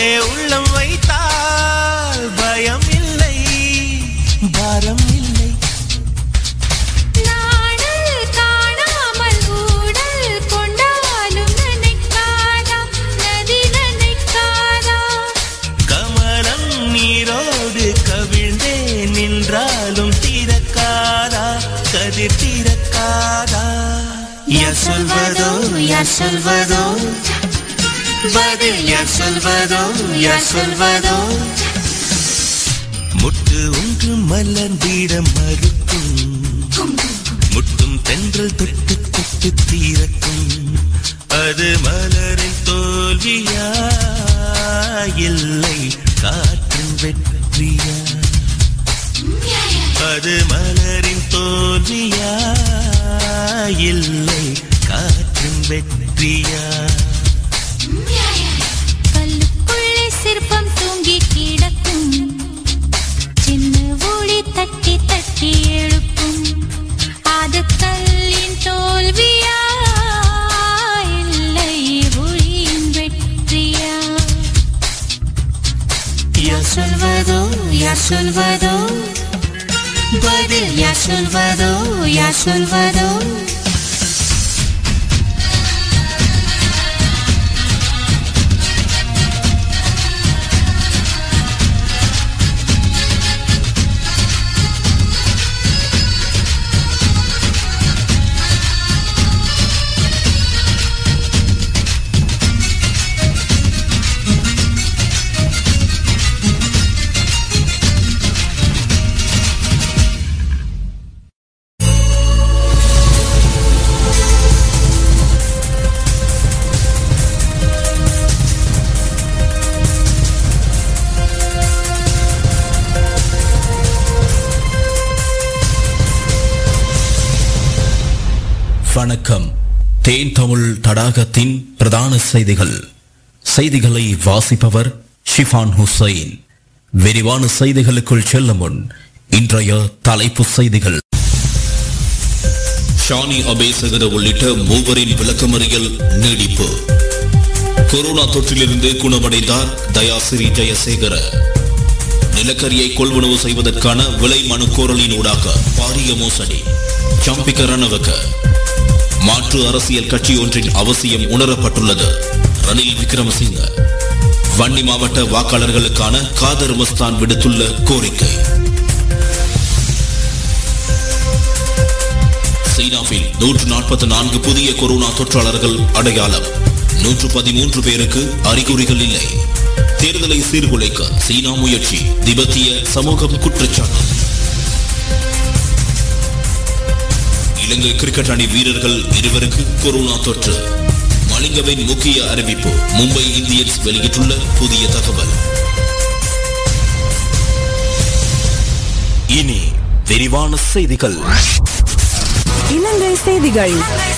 உள்ளம் வைத்தால் பயம் இல்லை பாரம் இல்லை நாடல் காணாமல் ஊடல் கொண்டாலும் நினைக்காதா நதி நினைக்காதா கமலம் நீரோடு கவிழ்ந்தே நின்றாலும் தீரக்காதா கதிர் தீரக்காதா யார் சொல்வதோ யார் சொல்வதோ பதில் யார் சொல்வதோ யார் சொல்வதோ முட்டு ஒன்று மலர்ந்திட மறுக்கும் முட்டும் தென்றல் தொட்டு தொட்டு தீரக்கும் அது மலரின் தோல்வியா இல்லை காற்றின் வெற்றியா அது மலரின் தோல்வியா இல்லை காற்றின் வெற்றியா கல்லுக்குள்ளே சிற்பம் தூங்கி கிடக்கும் சின்ன ஒளி தட்டி தட்டி எழுப்பும் அது கல்லின் தோல்வியா இல்லை ஒளியின் வெற்றியா யார் சொல்வதோ யார் சொல்வதோ பதில் யார் சொல்வதோ யார் சொல்வதோ வணக்கம் தேன் தமிழ் தடாகத்தின் பிரதான செய்திகள் செய்திகளை வாசிப்பவர் ஷிஃபான் ஹுசைன் விரிவான செய்திகளுக்குள் செல்லும் முன் இன்றைய தலைப்பு செய்திகள் ஷானி அபேசகர உள்ளிட்ட மூவரின் விளக்கமறியல் நீடிப்பு கொரோனா தொற்றிலிருந்து குணமடைந்தார் தயாசிரி ஜெயசேகர நிலக்கரியை கொள்வனவு செய்வதற்கான விலை மனு கோரலின் ஊடாக பாரிய மோசடி சம்பிக்க ரணவக மாற்று அரசியல் கட்சி ஒன்றின் அவசியம் உணரப்பட்டுள்ளது ரணில் விக்ரமசிங்க வன்னி மாவட்ட வாக்காளர்களுக்கான காதர் மஸ்தான் விடுத்துள்ள கோரிக்கை சீனாவில் நூற்று நாற்பத்தி நான்கு புதிய கொரோனா தொற்றாளர்கள் அடையாளம் நூற்று பதிமூன்று பேருக்கு அறிகுறிகள் இல்லை தேர்தலை சீர்குலைக்க சீனா முயற்சி திபெத்திய சமூகம் குற்றச்சாட்டு இலங்கை கிரிக்கெட் அணி வீரர்கள் இருவருக்கு கொரோனா தொற்று மலிங்கவின் முக்கிய அறிவிப்பு மும்பை இந்தியன்ஸ் வெளியிட்டுள்ள புதிய தகவல் இனி விரிவான செய்திகள் இலங்கை செய்திகள்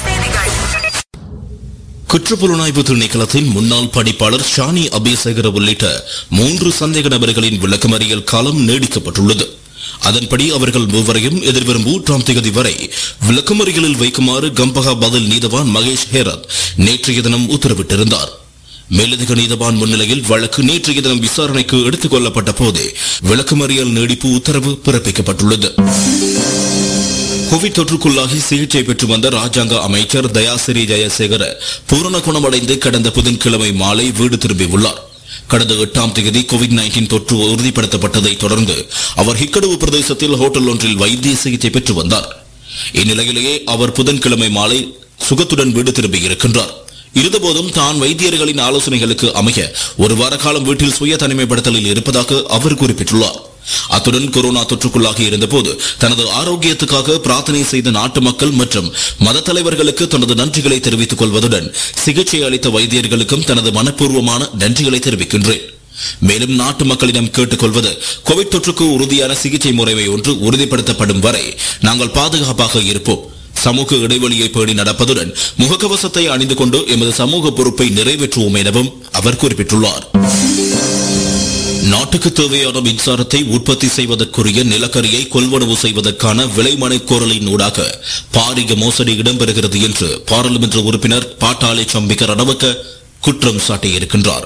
குற்றப்புலனாய்வு திணைக்களத்தின் முன்னாள் பணிப்பாளர் ஷானி அபேசகர உள்ளிட்ட மூன்று சந்தேக நபர்களின் விளக்கமறியல் காலம் நீடிக்கப்பட்டுள்ளது அதன்படி அவர்கள் மூவரையும் எதிர்வரும் மூன்றாம் தேதி வரை விளக்கமறியலில் வைக்குமாறு கம்பகா பதில் நீதவான் மகேஷ் ஹேரத் நேற்றைய தினம் உத்தரவிட்டிருந்தார் மேலதிக நீதவான் முன்னிலையில் வழக்கு நேற்றைய தினம் விசாரணைக்கு எடுத்துக் கொள்ளப்பட்ட போது விளக்கமறியல் நீடிப்பு உத்தரவு பிறப்பிக்கப்பட்டுள்ளது கோவிட் தொற்றுக்குள்ளாகி சிகிச்சை பெற்று வந்த ராஜாங்க அமைச்சர் தயாசிரி ஜெயசேகர பூரண குணமடைந்து கடந்த புதன்கிழமை மாலை வீடு திரும்பியுள்ளார் கடந்த எட்டாம் தேதி கோவிட் நைன்டீன் தொற்று உறுதிப்படுத்தப்பட்டதை தொடர்ந்து அவர் ஹிக்கடுவு பிரதேசத்தில் ஹோட்டல் ஒன்றில் வைத்திய சிகிச்சை பெற்று வந்தார் இந்நிலையிலேயே அவர் புதன்கிழமை மாலை சுகத்துடன் வீடு திரும்பியிருக்கின்றார் இருந்தபோதும் தான் வைத்தியர்களின் ஆலோசனைகளுக்கு அமைய ஒரு வார காலம் வீட்டில் சுய தனிமைப்படுத்தலில் இருப்பதாக அவர் குறிப்பிட்டுள்ளார் அத்துடன் கொரோனா தொற்றுக்குள்ளாகி இருந்தபோது தனது ஆரோக்கியத்துக்காக பிரார்த்தனை செய்த நாட்டு மக்கள் மற்றும் மத தலைவர்களுக்கு தனது நன்றிகளை தெரிவித்துக் கொள்வதுடன் சிகிச்சை அளித்த வைத்தியர்களுக்கும் தனது மனப்பூர்வமான நன்றிகளை தெரிவிக்கின்றேன் மேலும் நாட்டு மக்களிடம் கேட்டுக்கொள்வது கோவிட் தொற்றுக்கு உறுதியான சிகிச்சை முறைமை ஒன்று உறுதிப்படுத்தப்படும் வரை நாங்கள் பாதுகாப்பாக இருப்போம் சமூக இடைவெளியை பேணி நடப்பதுடன் முகக்கவசத்தை அணிந்து கொண்டு எமது சமூக பொறுப்பை நிறைவேற்றுவோம் எனவும் அவர் குறிப்பிட்டுள்ளார் நாட்டுக்கு தேவையான மின்சாரத்தை உற்பத்தி செய்வதற்குரிய நிலக்கரியை கொள்வனவு செய்வதற்கான விலைமனை கோரலின் ஊடாக பாரிய மோசடி இடம்பெறுகிறது என்று பாராளுமன்ற உறுப்பினர் பாட்டாளி சம்பிக்க ரணவக்க குற்றம் சாட்டியிருக்கின்றார்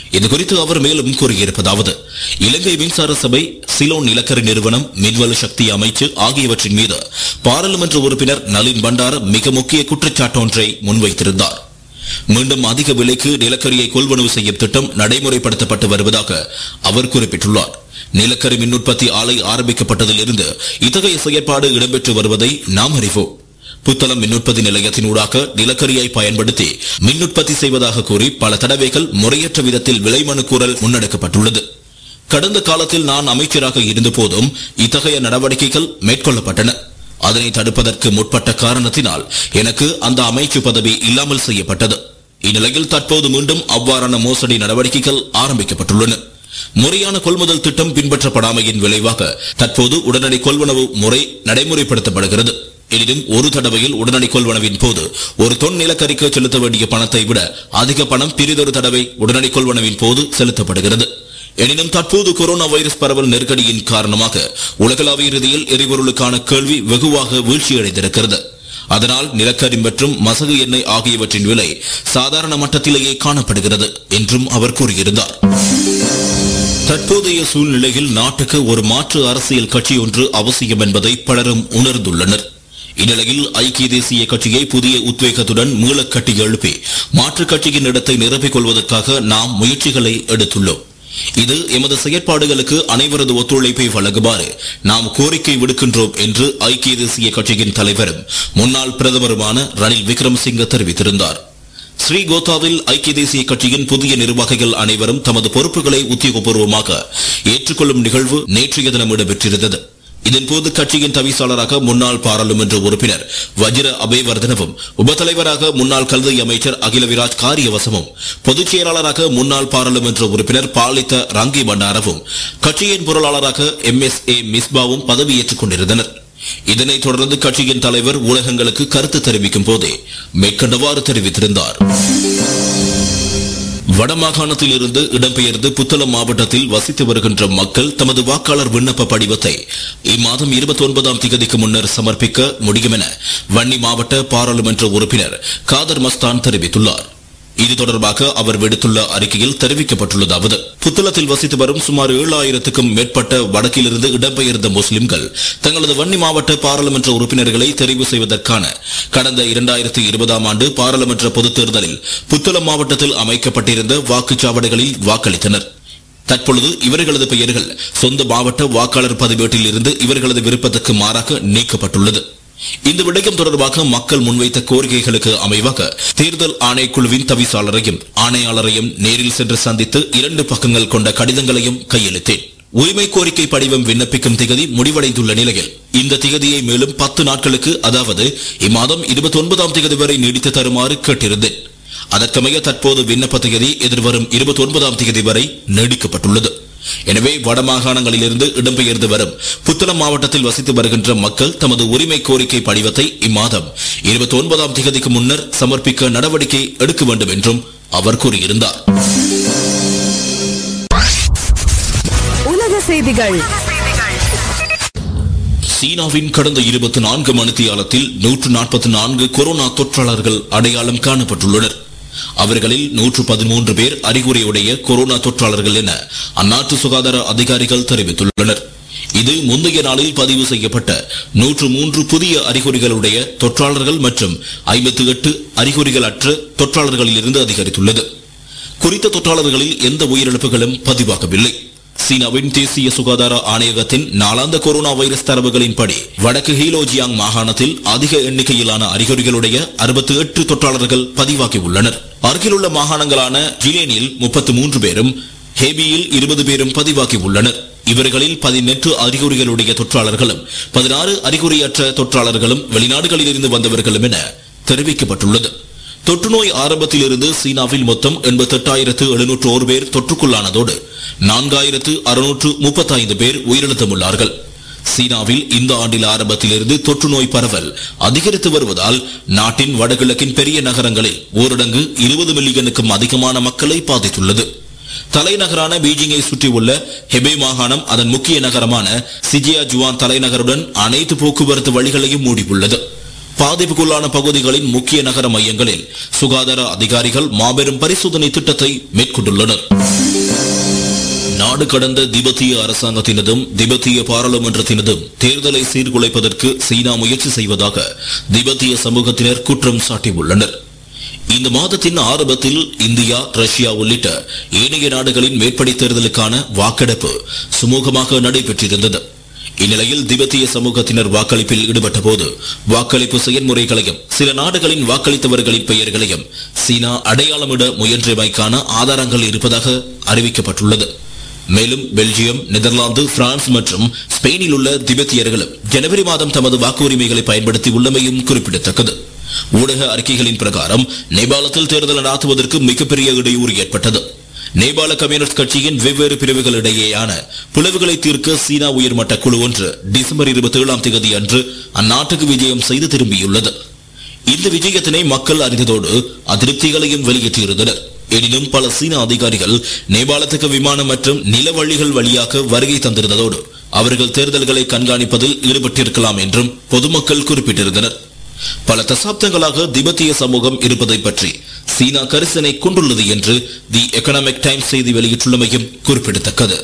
இது குறித்து அவர் மேலும் கூறியிருப்பதாவது இலங்கை மின்சார சபை சிலோன் நிலக்கரி நிறுவனம் மின்வல சக்தி அமைச்சு ஆகியவற்றின் மீது பாராளுமன்ற உறுப்பினர் நளின் பண்டார மிக முக்கிய குற்றச்சாட்டொன்றை முன்வைத்திருந்தார் மீண்டும் அதிக விலைக்கு நிலக்கரியை கொள்வனவு செய்யும் திட்டம் நடைமுறைப்படுத்தப்பட்டு வருவதாக அவர் குறிப்பிட்டுள்ளார் நிலக்கரி மின் உற்பத்தி ஆலை ஆரம்பிக்கப்பட்டதிலிருந்து இத்தகைய செயற்பாடு இடம்பெற்று வருவதை நாம் அறிவோம் புத்தளம் மின் உற்பத்தி நிலையத்தினூடாக நிலக்கரியை பயன்படுத்தி மின் உற்பத்தி செய்வதாக கூறி பல தடவைகள் முறையற்ற விதத்தில் விலை மனு கூறல் முன்னெடுக்கப்பட்டுள்ளது கடந்த காலத்தில் நான் அமைச்சராக இருந்த போதும் இத்தகைய நடவடிக்கைகள் மேற்கொள்ளப்பட்டன அதனை தடுப்பதற்கு முற்பட்ட காரணத்தினால் எனக்கு அந்த அமைச்சு பதவி இல்லாமல் செய்யப்பட்டது இந்நிலையில் தற்போது மீண்டும் அவ்வாறான மோசடி நடவடிக்கைகள் ஆரம்பிக்கப்பட்டுள்ளன முறையான கொள்முதல் திட்டம் பின்பற்றப்படாமையின் விளைவாக தற்போது உடனடி கொள்வனவு முறை நடைமுறைப்படுத்தப்படுகிறது எனினும் ஒரு தடவையில் உடனடி கொள்வனவின் போது ஒரு தொன் நிலக்கரிக்கு செலுத்த வேண்டிய பணத்தை விட அதிக பணம் பிரிதொரு தடவை உடனடி கொள்வனவின் போது செலுத்தப்படுகிறது எனினும் தற்போது கொரோனா வைரஸ் பரவல் நெருக்கடியின் காரணமாக உலகளாவிய ரீதியில் எரிபொருளுக்கான கேள்வி வெகுவாக வீழ்ச்சியடைந்திருக்கிறது அதனால் நிலக்கரி மற்றும் மசகு எண்ணெய் ஆகியவற்றின் விலை சாதாரண மட்டத்திலேயே காணப்படுகிறது என்றும் அவர் கூறியிருந்தார் தற்போதைய சூழ்நிலையில் நாட்டுக்கு ஒரு மாற்று அரசியல் கட்சி ஒன்று அவசியம் என்பதை பலரும் உணர்ந்துள்ளனர் இந்நிலையில் ஐக்கிய தேசிய கட்சியை புதிய உத்வேகத்துடன் மீளக் கட்டி எழுப்பி மாற்றுக் கட்சியின் இடத்தை நிரப்பிக் கொள்வதற்காக நாம் முயற்சிகளை எடுத்துள்ளோம் இது எமது செயற்பாடுகளுக்கு அனைவரது ஒத்துழைப்பை வழங்குமாறு நாம் கோரிக்கை விடுக்கின்றோம் என்று ஐக்கிய தேசிய கட்சியின் தலைவரும் முன்னாள் பிரதமருமான ரணில் விக்ரமசிங்க தெரிவித்திருந்தார் ஸ்ரீகோத்தாவில் ஐக்கிய தேசிய கட்சியின் புதிய நிர்வாகிகள் அனைவரும் தமது பொறுப்புகளை உத்தியோகபூர்வமாக ஏற்றுக்கொள்ளும் நிகழ்வு நேற்றைய தினம் இடம்பெற்றிருந்தது இதன்போது கட்சியின் தவிசாளராக முன்னாள் பாராளுமன்ற உறுப்பினர் வஜிர அபேவர்தனவும் உபத்தலைவராக முன்னாள் கல்வி அமைச்சர் அகிலவிராஜ் காரியவசமும் பொதுச் செயலாளராக முன்னாள் பாராளுமன்ற உறுப்பினர் பாலித்த ரங்கி பண்டாரவும் கட்சியின் பொருளாளராக எம் எஸ் ஏ மிஸ்பாவும் பதவியேற்றுக் கொண்டிருந்தனர் இதனைத் தொடர்ந்து கட்சியின் தலைவர் ஊடகங்களுக்கு கருத்து தெரிவிக்கும் போதே மேற்கண்டவாறு தெரிவித்திருந்தார் வடமாகாணத்தில் இருந்து இடம்பெயர்ந்து புத்தளம் மாவட்டத்தில் வசித்து வருகின்ற மக்கள் தமது வாக்காளர் விண்ணப்ப படிவத்தை இம்மாதம் இருபத்தி ஒன்பதாம் திகதிக்கு முன்னர் சமர்ப்பிக்க முடியும் என வன்னி மாவட்ட பாராளுமன்ற உறுப்பினர் காதர் மஸ்தான் தெரிவித்துள்ளார் இது தொடர்பாக அவர் விடுத்துள்ள அறிக்கையில் தெரிவிக்கப்பட்டுள்ளதாவது புத்தளத்தில் வசித்து வரும் சுமார் ஏழாயிரத்துக்கும் மேற்பட்ட வடக்கிலிருந்து இடம்பெயர்ந்த முஸ்லிம்கள் தங்களது வன்னி மாவட்ட பாராளுமன்ற உறுப்பினர்களை தெரிவு செய்வதற்கான கடந்த இரண்டாயிரத்தி இருபதாம் ஆண்டு பாராளுமன்ற பொதுத் தேர்தலில் புத்தளம் மாவட்டத்தில் அமைக்கப்பட்டிருந்த வாக்குச்சாவடிகளில் வாக்களித்தனர் தற்பொழுது இவர்களது பெயர்கள் சொந்த மாவட்ட வாக்காளர் பதிவேட்டில் இருந்து இவர்களது விருப்பத்துக்கு மாறாக நீக்கப்பட்டுள்ளது இந்த விடயம் தொடர்பாக மக்கள் முன்வைத்த கோரிக்கைகளுக்கு அமைவாக தேர்தல் ஆணைக்குழுவின் தவிசாளரையும் ஆணையாளரையும் நேரில் சென்று சந்தித்து இரண்டு பக்கங்கள் கொண்ட கடிதங்களையும் கையளித்தேன் உரிமை கோரிக்கை படிவம் விண்ணப்பிக்கும் திகதி முடிவடைந்துள்ள நிலையில் இந்த திகதியை மேலும் பத்து நாட்களுக்கு அதாவது இம்மாதம் இருபத்தி ஒன்பதாம் திகதி வரை நீடித்து தருமாறு கேட்டிருந்தேன் அதற்கமைய தற்போது விண்ணப்ப திகதி எதிர்வரும் இருபத்தி ஒன்பதாம் திகதி வரை நீடிக்கப்பட்டுள்ளது எனவே வடமாகாணங்களிலிருந்து இடம்பெயர்ந்து வரும் புத்தளம் மாவட்டத்தில் வசித்து வருகின்ற மக்கள் தமது உரிமை கோரிக்கை படிவத்தை இம்மாதம் இருபத்தி ஒன்பதாம் திகதிக்கு முன்னர் சமர்ப்பிக்க நடவடிக்கை எடுக்க வேண்டும் என்றும் அவர் கூறியிருந்தார் உலக செய்திகள் சீனாவின் கடந்த இருபத்தி நான்கு மணித்தியாலத்தில் நூற்று நாற்பத்தி நான்கு கொரோனா தொற்றாளர்கள் அடையாளம் காணப்பட்டுள்ளனர் அவர்களில் நூற்று பதிமூன்று பேர் அறிகுறியுடைய கொரோனா தொற்றாளர்கள் என அந்நாட்டு சுகாதார அதிகாரிகள் தெரிவித்துள்ளனர் இது முந்தைய நாளில் பதிவு செய்யப்பட்ட நூற்று மூன்று புதிய அறிகுறிகளுடைய தொற்றாளர்கள் மற்றும் ஐம்பத்தி எட்டு அறிகுறிகள் அற்ற தொற்றாளர்களிலிருந்து அதிகரித்துள்ளது குறித்த தொற்றாளர்களில் எந்த உயிரிழப்புகளும் பதிவாகவில்லை சீனாவின் தேசிய சுகாதார ஆணையகத்தின் நாளாந்த கொரோனா வைரஸ் தரவுகளின்படி வடக்கு ஹீலோஜியாங் மாகாணத்தில் அதிக எண்ணிக்கையிலான அறிகுறிகளுடைய அறுபத்தி எட்டு தொற்றாளர்கள் பதிவாகி உள்ளனர் அருகிலுள்ள மாகாணங்களான ஜிலேனில் முப்பத்து மூன்று பேரும் ஹேபியில் இருபது பேரும் பதிவாகி உள்ளனர் இவர்களில் பதினெட்டு அறிகுறிகளுடைய தொற்றாளர்களும் பதினாறு அறிகுறியற்ற தொற்றாளர்களும் வெளிநாடுகளிலிருந்து வந்தவர்களும் என தெரிவிக்கப்பட்டுள்ளது தொற்றுநோய் ஆரம்பத்திலிருந்து சீனாவில் மொத்தம் எண்பத்தெட்டாயிரத்து எழுநூற்று ஒரு பேர் தொற்றுக்குள்ளானதோடு நான்காயிரத்து அறுநூற்று முப்பத்தைந்து பேர் உயிரிழந்துள்ளார்கள் சீனாவில் இந்த ஆண்டில் ஆரம்பத்திலிருந்து தொற்று நோய் பரவல் அதிகரித்து வருவதால் நாட்டின் வடகிழக்கின் பெரிய நகரங்களில் ஊரடங்கு இருபது மில்லியனுக்கும் அதிகமான மக்களை பாதித்துள்ளது தலைநகரான பீஜிங்கை சுற்றியுள்ள ஹெபே மாகாணம் அதன் முக்கிய நகரமான சிஜியா ஜுவான் தலைநகருடன் அனைத்து போக்குவரத்து வழிகளையும் மூடியுள்ளது பாதிப்புக்குள்ளான பகுதிகளின் முக்கிய நகர மையங்களில் சுகாதார அதிகாரிகள் மாபெரும் பரிசோதனை திட்டத்தை மேற்கொண்டுள்ளனர் நாடு கடந்த திபெத்திய அரசாங்கத்தினதும் திபெத்திய பாராளுமன்றத்தினதும் தேர்தலை சீர்குலைப்பதற்கு சீனா முயற்சி செய்வதாக திபெத்திய சமூகத்தினர் குற்றம் சாட்டியுள்ளனர் இந்த மாதத்தின் ஆரம்பத்தில் இந்தியா ரஷ்யா உள்ளிட்ட ஏனைய நாடுகளின் மேற்படி தேர்தலுக்கான வாக்கெடுப்பு சுமூகமாக நடைபெற்றிருந்தது இந்நிலையில் திபெத்திய சமூகத்தினர் வாக்களிப்பில் ஈடுபட்ட போது வாக்களிப்பு செயல்முறைகளையும் சில நாடுகளின் வாக்களித்தவர்களின் பெயர்களையும் சீனா அடையாளமிட முயன்றமைக்கான ஆதாரங்கள் இருப்பதாக அறிவிக்கப்பட்டுள்ளது மேலும் பெல்ஜியம் நெதர்லாந்து பிரான்ஸ் மற்றும் ஸ்பெயினில் உள்ள திபெத்தியர்களும் ஜனவரி மாதம் தமது வாக்குரிமைகளை பயன்படுத்தி உள்ளமையும் குறிப்பிடத்தக்கது ஊடக அறிக்கைகளின் பிரகாரம் நேபாளத்தில் தேர்தல் நடாத்துவதற்கு மிகப்பெரிய இடையூறு ஏற்பட்டது நேபாள கம்யூனிஸ்ட் கட்சியின் வெவ்வேறு பிரிவுகளிடையேயான பிளவுகளை தீர்க்க சீனா உயர்மட்ட குழு ஒன்று டிசம்பர் இருபத்தி ஏழாம் தேதி அன்று அந்நாட்டுக்கு விஜயம் செய்து திரும்பியுள்ளது இந்த விஜயத்தினை மக்கள் அறிந்ததோடு அதிருப்திகளையும் வெளியேற்றியிருந்தனர் எனினும் பல சீன அதிகாரிகள் நேபாளத்துக்கு விமானம் மற்றும் நிலவழிகள் வழியாக வருகை தந்திருந்ததோடு அவர்கள் தேர்தல்களை கண்காணிப்பதில் ஈடுபட்டிருக்கலாம் என்றும் பொதுமக்கள் குறிப்பிட்டிருந்தனர் பல தசாப்தங்களாக திபெத்திய சமூகம் இருப்பதை பற்றி சீனா கரிசனை கொண்டுள்ளது என்று தி எக்கனாமிக் டைம்ஸ் செய்தி வெளியிட்டுள்ளமையும் குறிப்பிடத்தக்கது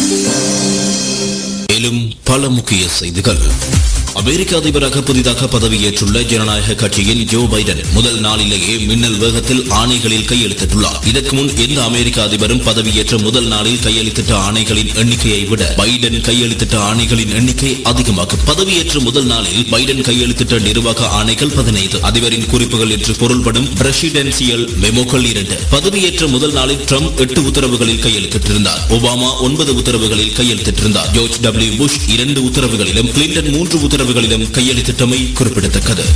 மேலும் பல முக்கிய செய்திகள் அமெரிக்க அதிபராக புதிதாக பதவியேற்றுள்ள ஜனநாயக கட்சியின் ஜோ பைடன் முதல் நாளிலேயே மின்னல் வேகத்தில் ஆணைகளில் கையெழுத்திட்டுள்ளார் இதற்கு முன் எந்த அமெரிக்க அதிபரும் பதவியேற்ற முதல் நாளில் கையெழுத்திட்ட ஆணைகளின் எண்ணிக்கையை விட பைடன் கையெழுத்திட்ட ஆணைகளின் எண்ணிக்கை அதிகமாகும் பதவியேற்ற முதல் நாளில் பைடன் கையெழுத்திட்ட நிர்வாக ஆணைகள் பதினைந்து அதிபரின் குறிப்புகள் என்று பொருள்படும் பிரசிடென்சியல் மெமோக்கள் இரண்டு பதவியேற்ற முதல் நாளில் ட்ரம்ப் எட்டு உத்தரவுகளில் கையெழுத்திட்டிருந்தார் ஒபாமா ஒன்பது உத்தரவுகளில் கையெழுத்திட்டிருந்தார் ஜோர்ஜ் டபிள்யூ புஷ் இரண்டு உத்தரவுகளிலும் கிளின்டன் மூன்று உத்தரவுகளிலும் கையெழுத்திட்டமை குறிப்பிடத்தக்கது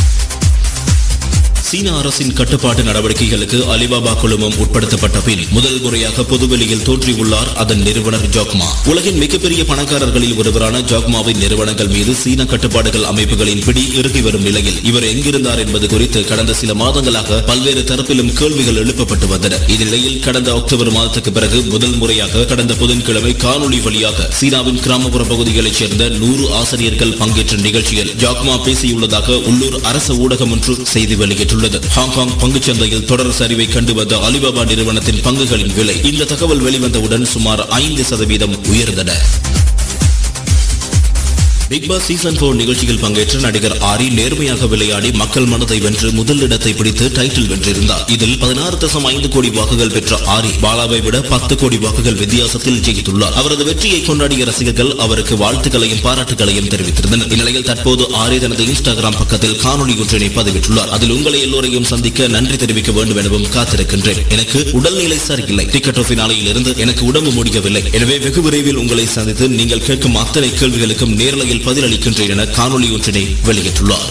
சீன அரசின் கட்டுப்பாட்டு நடவடிக்கைகளுக்கு அலிபாபா குழுமம் உட்படுத்தப்பட்ட பின் முதல் முறையாக பொதுவெளியில் தோன்றியுள்ளார் அதன் நிறுவனர் ஜாக்மா உலகின் மிகப்பெரிய பணக்காரர்களில் ஒருவரான ஜாக்மாவின் நிறுவனங்கள் மீது சீன கட்டுப்பாடுகள் அமைப்புகளின் பிடி இறுகி வரும் நிலையில் இவர் எங்கிருந்தார் என்பது குறித்து கடந்த சில மாதங்களாக பல்வேறு தரப்பிலும் கேள்விகள் எழுப்பப்பட்டு வந்தன இந்நிலையில் கடந்த அக்டோபர் மாதத்துக்கு பிறகு முதல் முறையாக கடந்த புதன்கிழமை காணொலி வழியாக சீனாவின் கிராமப்புற பகுதிகளைச் சேர்ந்த நூறு ஆசிரியர்கள் பங்கேற்ற நிகழ்ச்சியில் ஜாக்மா பேசியுள்ளதாக உள்ளூர் அரசு ஊடகம் ஒன்று செய்தி வெளியிட்டுள்ளது ஹாங்காங் பங்குச் சந்தையில் தொடர் சரிவை கண்டு வந்த அலிபாபா நிறுவனத்தின் பங்குகளின் விலை இந்த தகவல் வெளிவந்தவுடன் சுமார் ஐந்து சதவீதம் உயர்ந்தன பிக் பாஸ் சீசன் போர் நிகழ்ச்சியில் பங்கேற்ற நடிகர் ஆரி நேர்மையாக விளையாடி மக்கள் மனதை வென்று முதல் இடத்தை பிடித்து டைட்டில் வென்றிருந்தார் இதில் பதினாறு தசம் ஐந்து கோடி வாக்குகள் பெற்ற ஆரி பாலாவை விட பத்து கோடி வாக்குகள் வித்தியாசத்தில் ஜெயித்துள்ளார் அவரது வெற்றியை கொண்டாடிய ரசிகர்கள் அவருக்கு வாழ்த்துக்களையும் பாராட்டுகளையும் தெரிவித்திருந்தனர் இந்நிலையில் தற்போது ஆரி தனது இன்ஸ்டாகிராம் பக்கத்தில் காணொலி ஒன்றினை பதிவிட்டுள்ளார் அதில் உங்களை எல்லோரையும் சந்திக்க நன்றி தெரிவிக்க வேண்டும் எனவும் காத்திருக்கின்றேன் எனக்கு உடல்நிலை சரியில்லை டிக்கெட் ஃபினாலையில் இருந்து எனக்கு உடம்பு முடியவில்லை எனவே வெகு விரைவில் உங்களை சந்தித்து நீங்கள் கேட்கும் அத்தனை கேள்விகளுக்கும் நேரலையில் பதிலளிக்கின்றேன் என காணொலி ஒன்றினை வெளியிட்டுள்ளார்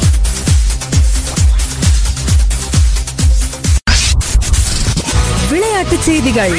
விளையாட்டுச் செய்திகள்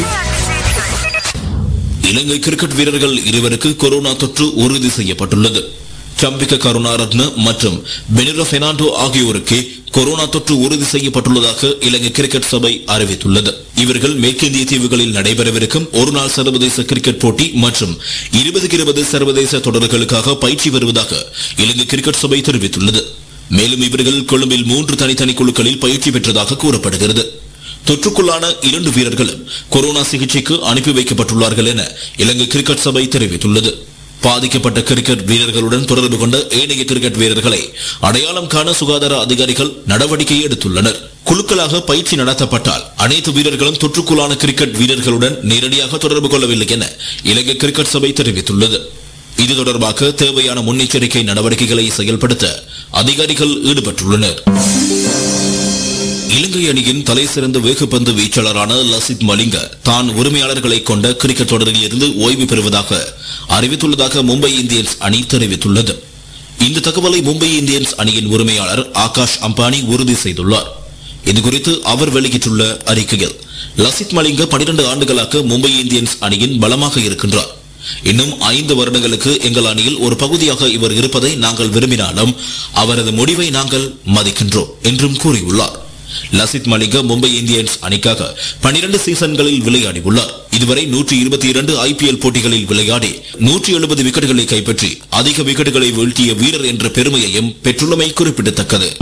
இலங்கை கிரிக்கெட் வீரர்கள் இருவருக்கு கொரோனா தொற்று உறுதி செய்யப்பட்டுள்ளது சம்பிக்க கருணாரத்ன மற்றும் பெனிரோ பெர்னாண்டோ ஆகியோருக்கு கொரோனா தொற்று உறுதி செய்யப்பட்டுள்ளதாக இலங்கை கிரிக்கெட் சபை அறிவித்துள்ளது இவர்கள் மேற்கிந்திய தீவுகளில் நடைபெறவிருக்கும் ஒருநாள் சர்வதேச கிரிக்கெட் போட்டி மற்றும் இருபதுக்கு இருபது சர்வதேச தொடர்களுக்காக பயிற்சி வருவதாக இலங்கை கிரிக்கெட் சபை தெரிவித்துள்ளது மேலும் இவர்கள் கொழும்பில் மூன்று தனித்தனி குழுக்களில் பயிற்சி பெற்றதாக கூறப்படுகிறது தொற்றுக்குள்ளான இரண்டு வீரர்களும் கொரோனா சிகிச்சைக்கு அனுப்பி வைக்கப்பட்டுள்ளார்கள் என இலங்கை கிரிக்கெட் சபை தெரிவித்துள்ளது பாதிக்கப்பட்ட கிரிக்கெட் வீரர்களுடன் தொடர்பு கொண்ட ஏனைய கிரிக்கெட் வீரர்களை அடையாளம் காண சுகாதார அதிகாரிகள் நடவடிக்கை எடுத்துள்ளனர் குழுக்களாக பயிற்சி நடத்தப்பட்டால் அனைத்து வீரர்களும் தொற்றுக்குள்ளான கிரிக்கெட் வீரர்களுடன் நேரடியாக தொடர்பு கொள்ளவில்லை என இலங்கை கிரிக்கெட் சபை தெரிவித்துள்ளது இது தொடர்பாக தேவையான முன்னெச்சரிக்கை நடவடிக்கைகளை செயல்படுத்த அதிகாரிகள் ஈடுபட்டுள்ளனர் இலங்கை அணியின் தலை சிறந்த வேகப்பந்து வீச்சாளரான லசித் மலிங்க தான் உரிமையாளர்களை கொண்ட கிரிக்கெட் தொடரில் இருந்து ஓய்வு பெறுவதாக அறிவித்துள்ளதாக மும்பை இந்தியன்ஸ் அணி தெரிவித்துள்ளது இந்த தகவலை மும்பை இந்தியன்ஸ் அணியின் உரிமையாளர் ஆகாஷ் அம்பானி உறுதி செய்துள்ளார் இதுகுறித்து அவர் வெளியிட்டுள்ள அறிக்கையில் லசித் மலிங்க 12 ஆண்டுகளாக மும்பை இந்தியன்ஸ் அணியின் பலமாக இருக்கின்றார் இன்னும் ஐந்து வருடங்களுக்கு எங்கள் அணியில் ஒரு பகுதியாக இவர் இருப்பதை நாங்கள் விரும்பினாலும் அவரது முடிவை நாங்கள் மதிக்கின்றோம் என்றும் கூறியுள்ளார் லசித் மலிங்க மும்பை இந்தியன்ஸ் அணிக்காக 12 சீசன்களில் விளையாடி உள்ளார் இதுவரை நூற்றி இருபத்தி இரண்டு ஐபிஎல் போட்டிகளில் விளையாடி நூற்றி எழுபது விக்கெட்டுகளை கைப்பற்றி அதிக விக்கெட்டுகளை வீழ்த்திய வீரர் என்ற பெருமையையும் பெற்றுள்ளமை குறிப்பிடத்தக்கது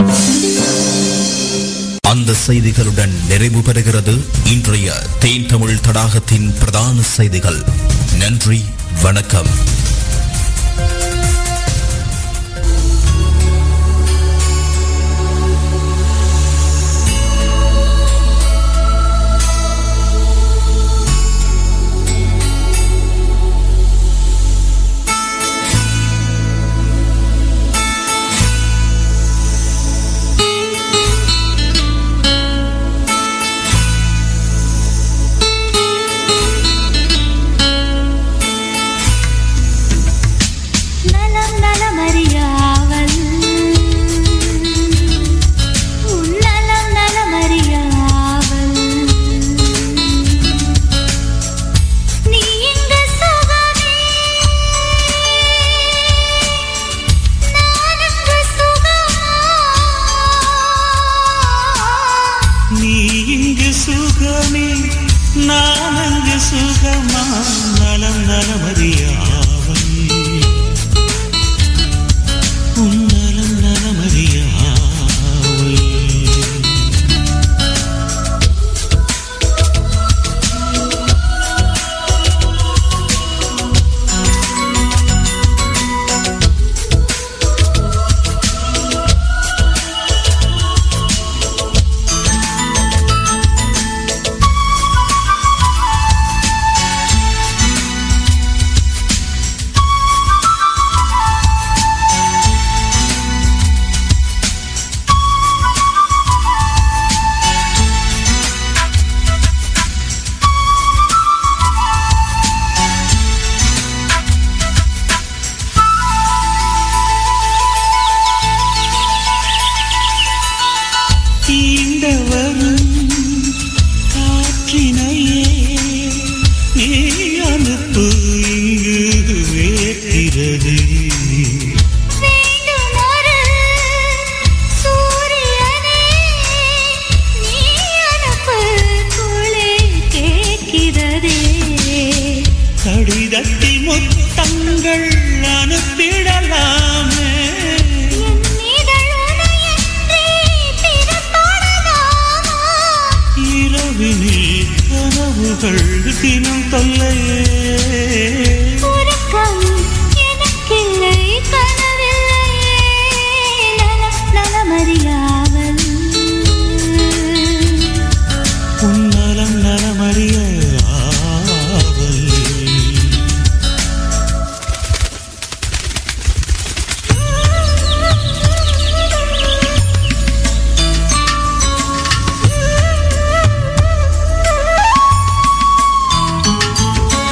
அந்த செய்திகளுடன் நிறைவு பெறுகிறது இன்றைய தேன் தமிழ் தடாகத்தின் பிரதான செய்திகள் நன்றி வணக்கம் நலம் நலமறியாவல் உன் நலம் நலமறியாவல் நீ இங்கு சுகமே நான் இங்கு சுகமா நீ இங்கு சுகமே நான் அங்கு சுகமா நலம் நலமறியாவல் உன் நலம் நலமறியாவல் தீண்ட வரும் காற்றினையே நீ அனுப்பு இங்கு வேர்க்கிறது வேண்டுமொரு சூரியனே நீ அனுப்பு குளிர் கேட்கிறதே கடிதத்தில் முத்தங்கள் அனுப்பிடலாமே என் இதழுனையன்றே பிறப்பொழுதாமா இரவினில் கனவுகள் தினம் தொல்லையே உறக்கம் எனக்கில்லை கனவில்லையே நலம் நலமறியாவல் உன் நலம் நலமறிய ஆவல் ஆ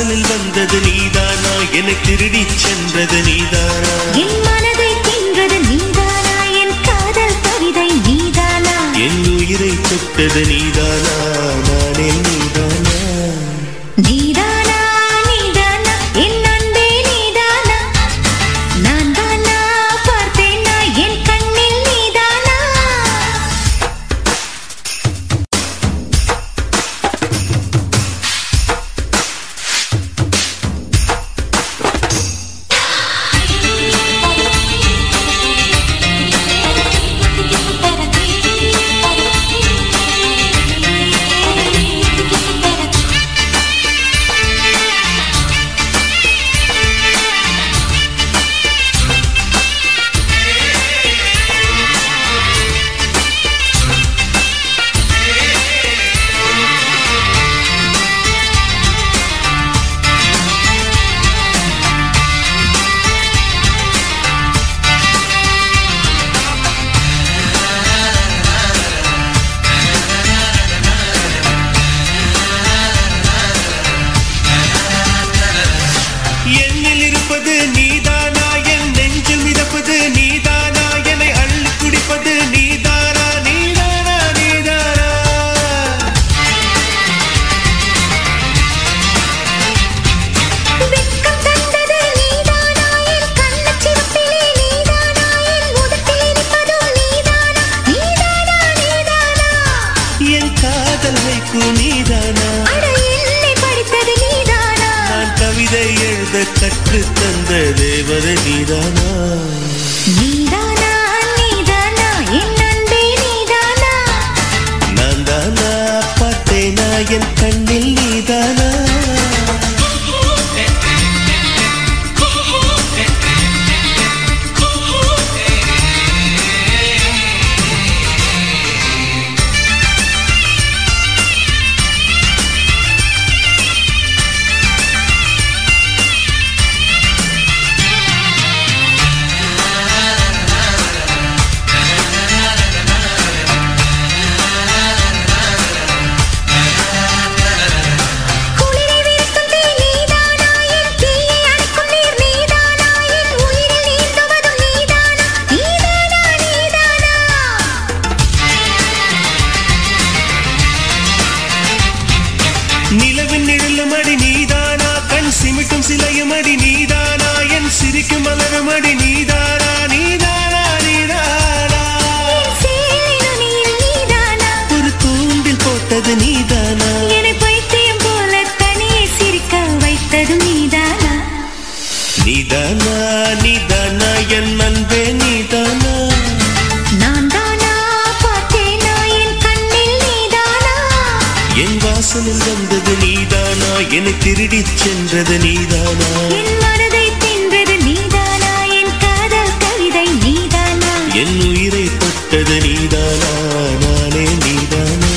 வாசலில் வந்தது நீதானா என்னை திருடிச் சென்றது நீதானா என் மனதை தின்றது நீதானா என் காதல் கவிதை நீதானா என் உயிரை தொட்டது நீதானா நானே நீதானா நீதானா நீதானா என் அன்பே நீதானா நான் தானா பார்த்தேனா என் கண்ணில் நீதானா என்னில் இருப்பது நீதானா என் நெஞ்சில் மிதப்பது நீதானா என்னை அள்ளி குடிப்பது நீதானா நீதானா நீதானா வெட்கம் தந்தது நீதானா என் கண்ணச் சிவப்பிலே நீதானா என் உதட்டில் இனிப்பதோ நீதானா நீதானா நீதானா என் காதல் வைக்கு நீதானா அட என்னை படித்தது நீதானா நான் கவிதை எழுத கற்றுத் தந்த தேவதை நீதானா நீதானா நீதானா என் அன்பே நீதானா நான் தானா பார்த்தேனா என் கண்ணில் நீதானா குளிரை விரட்டும் தீ நீதானா என் தீயை அணைக்கும் நீர் நீதானா என் உயிரில் நீந்துவதும் நீதானா நீதானா நீதானா நிலவின் நிழலும் அடி நீதானா கண் சிமிட்டும் சிலையும் அடி நீதானா என் சிரிக்கும் மலரும் அடி நீதானா நீதானா நீதானா சேலை நுனியில் நீதானா ஒரு தூண்டில் போட்டது நீதானா என்னை பைத்தியம் போல தனியே சிரிக்க வைத்ததும் நீதானா நீதானா நீதானா என் அன்பே நீதானா நான் தானா பார்த்தேனா என் கண்ணில் நீதானா என் வாசலில் வந்தது நீதானா என்னை திருடிச் சென்றது நீதானா என் மனதை தின்றது நீதானா என் காதல் கவிதை நீதானா என் உயிரை தொட்டது நீதானா நானே நீதானா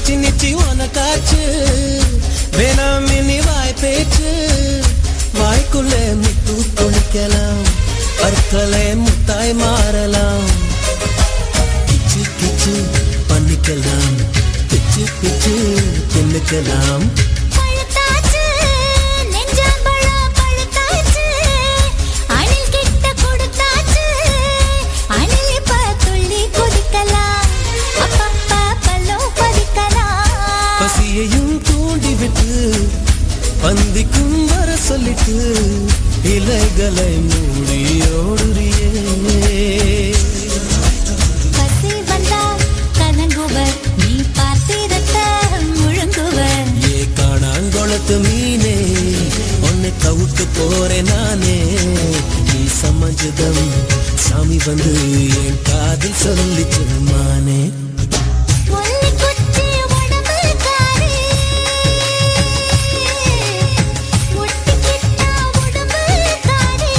நிச்சி நிச்சி உனக்காச்சு வேணாம் இனி வாய் பேச்சு வாய்க்குள்ள முத்து குளிக்கலாம் பற்களை முத்தாய் மாறலாம் கிச்சு கிச்சு பண்ணிக்கலாம் பிச்சு பிச்சு தின்னுக்கலாம் பழுத்தாச்சு நெஞ்சாம்பழம் பழுத்தாச்சு அணில் கிட்ட கொடுத்தாச்சு அணில் இப்ப துள்ளி குதிக்கலாம் அப்பப்ப பல்லும் பதிக்கலாம் பசியையும் தூண்டி விட்டு பந்திக்கும் வர சொல்லிட்டு இலைகளை மூடி ஓடுறியே பசி வந்தால் கலங்குவர் நீ பார்த்திருத்த முழுங்குவர் ஏ காணாங்கொளத்து மீனே உன்னை தவிட்டு போறேன் நானே நீ சமஞ்சதம் சாமி வந்து என் காதில் சொல்லிச்சு மானே ஒல்லி குச்சி உடம்புக்காரி ஒட்டிக்கிட்டா உடம்புக்காரி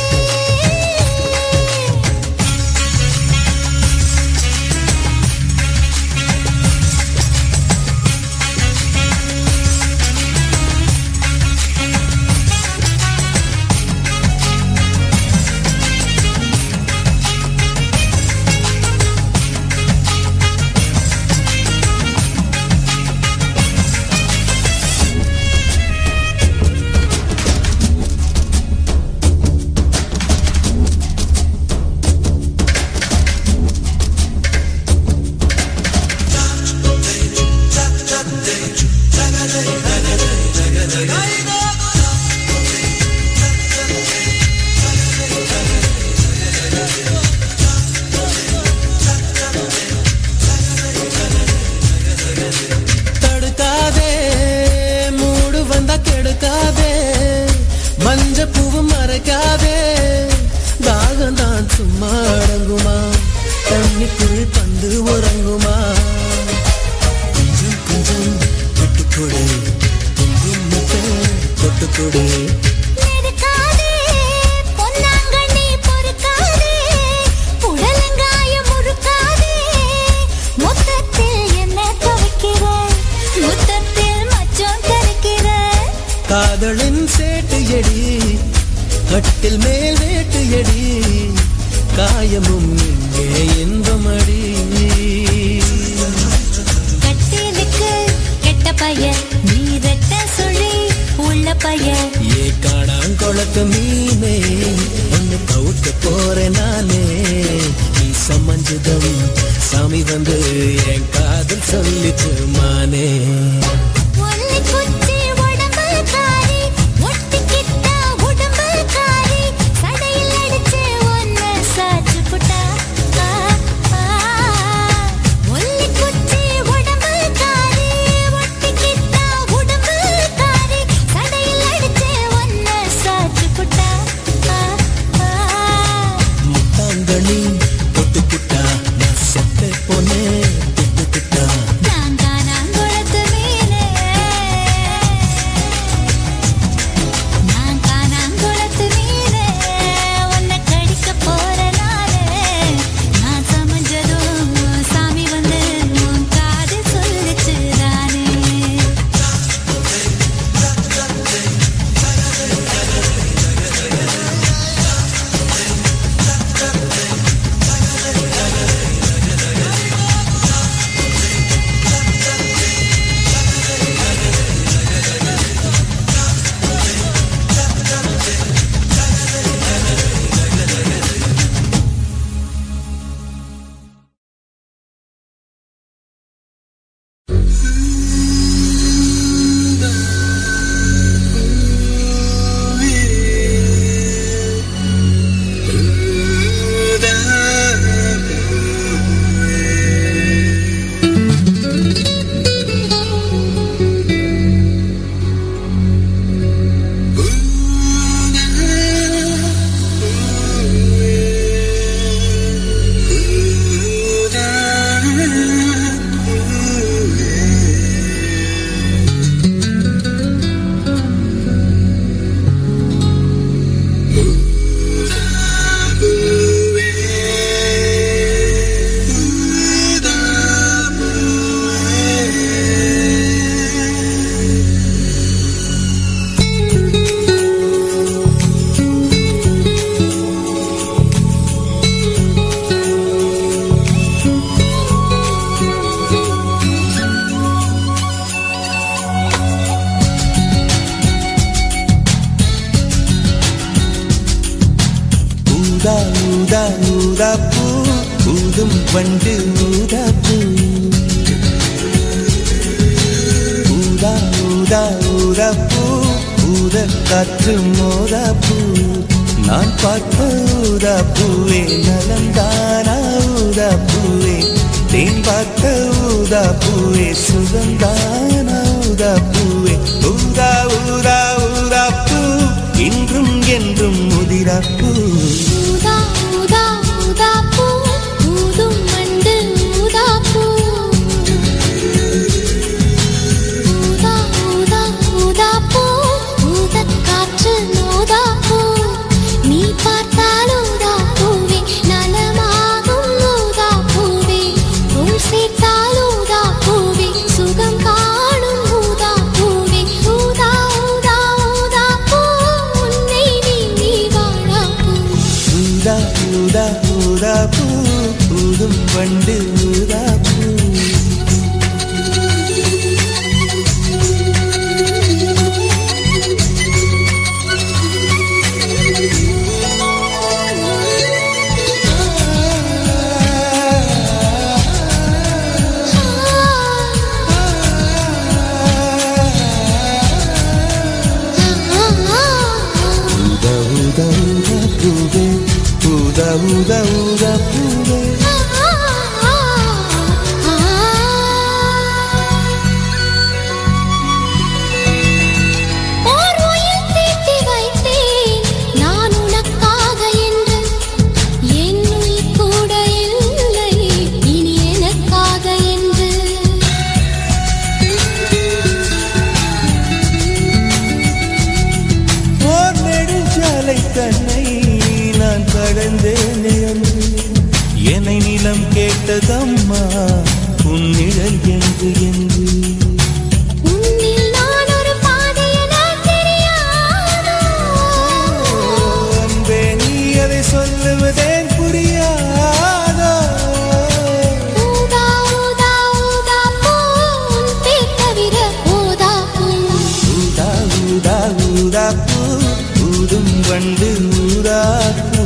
தடுக்காதே மூடு வந்தா கெடுக்காதே மஞ்ச பூவு மறைக்காதே தாகம் தான் சும்மா அடங்குமா தண்ணிக்குள் பந்து உறங்குமா கொஞ்சம் கொஞ்சம் விட்டுக்கொடு குங்குமத்தை தொட்டுக்கொடு நெருக்காதே பொன்னாங்கண்ணி பொறுக்காதே உடலங்காயம் முறுக்காதே மொத்தத்தில் என்ன துவைக்கிற முத்தத்தில் மச்சம் கரைக்கிற காதலின் சேட்டு எடி கட்டில் மேல் வேட்டு எடி காயமும் இங்கே இன்பமடி கட்டிலுக்கு கெட்ட பையன் நீ ரெட்ட சொல்லி உள்ள பையன் ஏ காணாங்கொளத்து மீனே ஒன்னு கவுட்டு போறேன் நானே நீ சமஞ்சதம் சாமி வந்து என் காதல் சொல்லிச்சு மானே ஒல்லி குச்சி உடம்புக்காரி ஒட்டிக்கிட்டா உடம்புக்காரி சடையில் அடிச்சு ஒன்னு சாச்சு புட்டா ஆ, ஆ. ஒல்லி குச்சி உடம்புக்காரி ஒட்டிக்கிட்டா உடம்புக்காரி சடையில் அடிச்சு ஒன்னு சாச்சு புட்டா ஆ, ஆ. முத்தாங்கனி பொட்டுக்குட்டா நான் செத்த போனே திட்டுக்கிட்டா நான் தான் அங்குளத்து மீனே ஊதா ஊதா பூ ஊதும் பண்டு ஊதா பூ ஊதா ஊதா ஊதா பூ ஊத காற்று மோதா பூ நான் பார்த்த ஊதா பூவே நலந்தானா ஊதா பூவே தேன் பார்த்த ஊதா பூவே சுகந்தானா ஊதா பூவே ஊதா ஊதா ஊதா பூ இன்றும் என்றும் முதிரா பூ ஊதா ஊதா ஊதா பூ ஊதும் மண்டு ஊதா பூ ஊதா ஊதா ஊதா பூ ஊதக் காற்று மோதா பூ நீ பார்த்தால் ஊதா பூவே நலமாகும் ஊதா பூவே உள் சேர்த்தால் ஊதா பூவே சுகம் காணும் ஊதா பூவே ஊதா ஊதா ஊதா பூ உன்னை நீ வாழா பூ ஊதா ஊதா ஊதா பூ ஊதும் பண்டு ஊதா பூ ஊதா ஊதா ஊதா பூவே ஊதா ஊதா ஊதா பூவே ஓர் உயிர் தீட்டி வைத்தேன் நான் உனக்காக என்று என் உயிர் கூட இல்லை இனி எனக்காக என்று ஓர் நெடுஞ்சாலை தன்னை நான் கடந்தேன் என்று என்னை நிலம் கேட்டதம்மா உன் நிழல் என்று என்று உன்னில் நான் ஒரு பாதை என தெரியாதோ அன்பே நீ அதை சொல்லுவதேன் புரியாதோ ஊதா ஊதா ஊதா பூ உன் பேர் தவிர ஊதா பூ ஊதா ஊதா ஊதா பூ ஊதும் வண்டு ஊதா பூ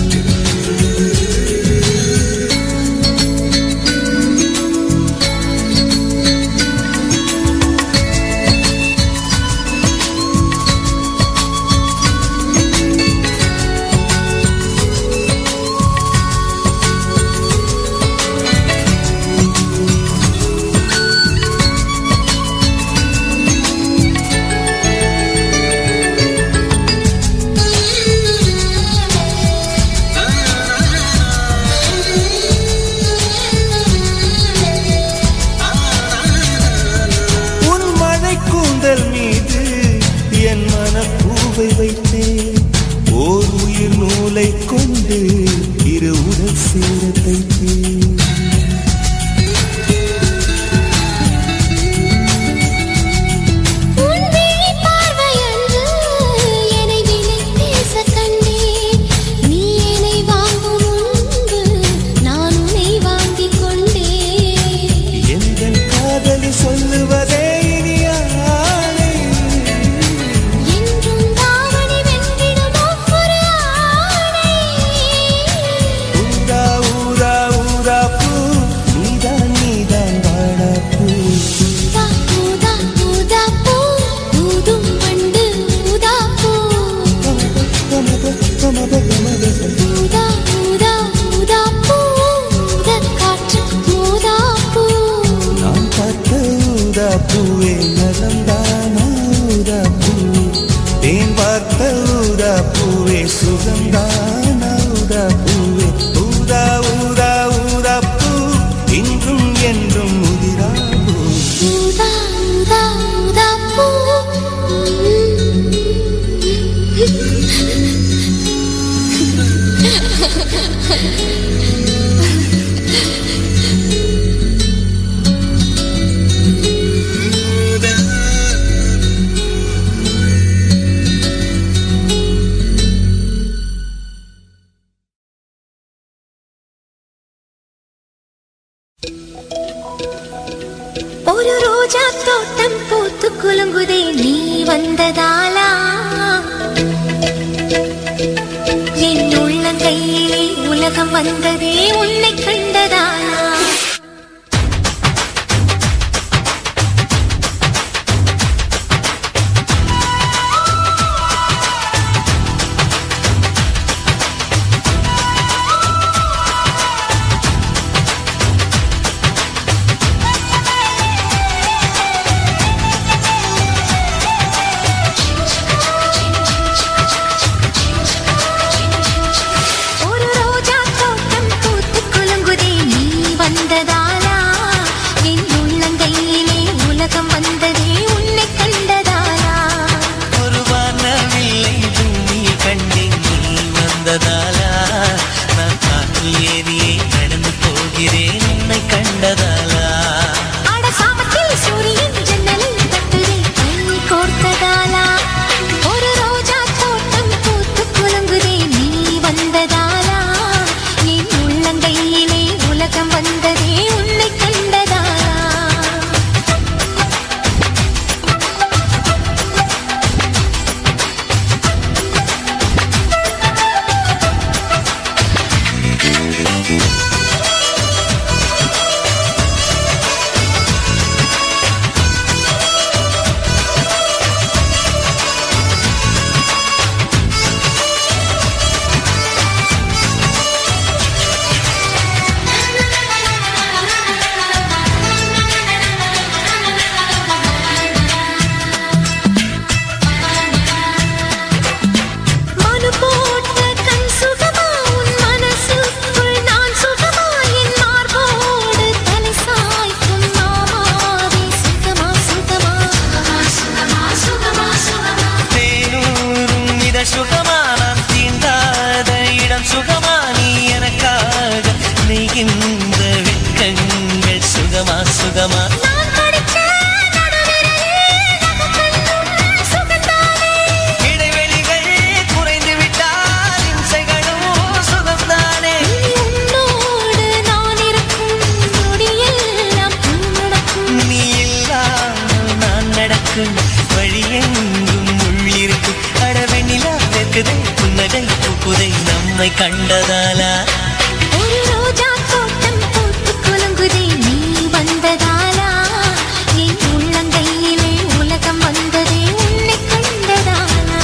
உன் மழை கூந்தல் மீது என் மனப்பூவை வைத்தேன் ஓர் உயிர் நூலை கொண்டு இரு உடல் சேர தைத்தேன் உன் விழி பார்வையன்று என்னை விலை பேச கண்டேன் நீ என்னை வாங்கும் முன்பு நான் உன்னை வாங்கிக் கொண்டேன் எங்கள் காதலி சொல்லுவதே இனியானே என்றும் தாவணி வென்றிடும் ஒவ்வொரு ஆணை ஊதா ஊதா ஊதா பூ நீதான் நீதான் வாடா பூ ஊதா ஊதா ஊதா பூ ஊதும் வண்டு ஊதா பூ கமக கமக கமக ஊதா ஊதா ஊதா பூ ஊதக் காற்று ஊதா பூ நான் பார்த்த ஊதா பூவே நலந்தானா ஊதா பூவே தேன் பார்த்த ஊதா பூவே சுகந்தானா ஊதா பூவே ஊதா ஊதா ஊதா பூ இன்றும் என்றும் முதிரா பூ ஊதா ஊதா ஊதா பூ ஒரு ரோஜா தோட்டம் பூத்து குலுங்குதே நீ வந்ததாலா என் உள்ளங்கையிலே உலகம் உலகம் வந்ததே உன்னை கண்டதானா ஒரு ரோஜா தோட்டம் பூத்து குலுங்குதே நீ வந்ததாலா என் உள்ளங்கையிலே உலகம் வந்ததே உன்னை கண்டதாலா ஒரு வானவில்லை பூமியில் கண்டேன் நீ வந்ததாலா நான் காற்றில் ஏறியே நடந்து போகிறேன் உன்னை கண்டதாலா அட சாமத்தில் சூரியன் ஜன்னலில் தட்டுதே கை கோர்த்ததாலா ஒரு ரோஜா தோட்டம் பூத்து குலுங்குதே நீ வந்ததாலா என் உள்ளங்கையிலே உலகம் வந்ததே உன்னை கண்டதாலா மனு போட்ட கண் சுகமா உன் மனசுக்குள் நான் சுகமா என் மார்போடு தலை சாய்க்கும் மாமாவே சுகமா சுகமா சுகமா சுகமா சுகமா தேனூரும் இத சுகமா நான் தீண்டாத இடம் சுகமா நீ எனக்காக நெய்கின்ற வெட்கங்கள் சுகமா சுகமா நான் படிச்ச நடுவிரலே நகக்கண்ணும் சுகந்தானே இடைவெளிகள் குறைந்து விட்டால் இம்சைகளும் சுகம்தானே இனி உன்னோடு நான் இருக்கும் நொடியெல்லாம் உனக்கும் நீ இல்லாமல் நான் நடக்கும் வழியெங்கும் உள்ளிருக்கு அடவெண்ணிலா வெக்குதை புன்னகை பூக்குதை நம்மை கண்டதாலா ஒரு ரோஜா தோட்டம் பூத்து குலுங்குதே நீ வந்ததாலா என் உள்ளங்கையிலே உலகம் வந்ததே உன்னை கண்டதாலா